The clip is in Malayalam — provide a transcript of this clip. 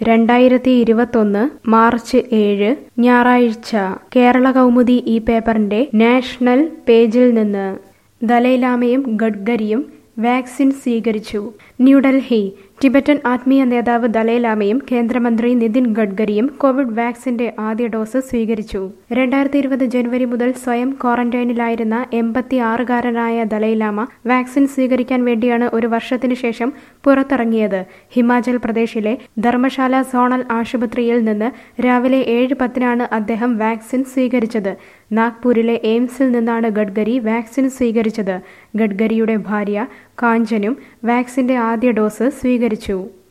രണ്ടായിരത്തി ഇരുപത്തൊന്ന് മാർച്ച് ഏഴ് ഞായറാഴ്ച കേരള കൗമുദി ഈ പേപ്പറിന്റെ നാഷണൽ പേജിൽ നിന്ന് ദലൈലാമയും ഗഡ്കരിയും വാക്സിൻ സ്വീകരിച്ചു ന്യൂഡൽഹി ടിബറ്റൻ ആത്മീയ നേതാവ് ദലൈലാമയും കേന്ദ്രമന്ത്രി നിതിൻ ഗഡ്കരിയും കോവിഡ് വാക്സിന്റെ ആദ്യ ഡോസ് സ്വീകരിച്ചു രണ്ടായിരത്തി ഇരുപത് ജനുവരി മുതൽ സ്വയം ക്വാറന്റൈനിലായിരുന്ന എൺപത്തി ആറുകാരനായ ദലൈലാമ വാക്സിൻ സ്വീകരിക്കാൻ വേണ്ടിയാണ് ഒരു വർഷത്തിനു ശേഷം പുറത്തിറങ്ങിയത് ഹിമാചൽ പ്രദേശിലെ ധർമ്മശാല സോണൽ ആശുപത്രിയിൽ നിന്ന് രാവിലെ ഏഴ് പത്തിനാണ് അദ്ദേഹം വാക്സിൻ സ്വീകരിച്ചത് നാഗ്പൂരിലെ എയിംസിൽ നിന്നാണ് ഗഡ്കരി വാക്സിൻ സ്വീകരിച്ചത് ഗഡ്കരിയുടെ ഭാര്യ കാഞ്ചനും വാക്സിന്റെ ആദ്യ ഡോസ് സ്വീകരിച്ചു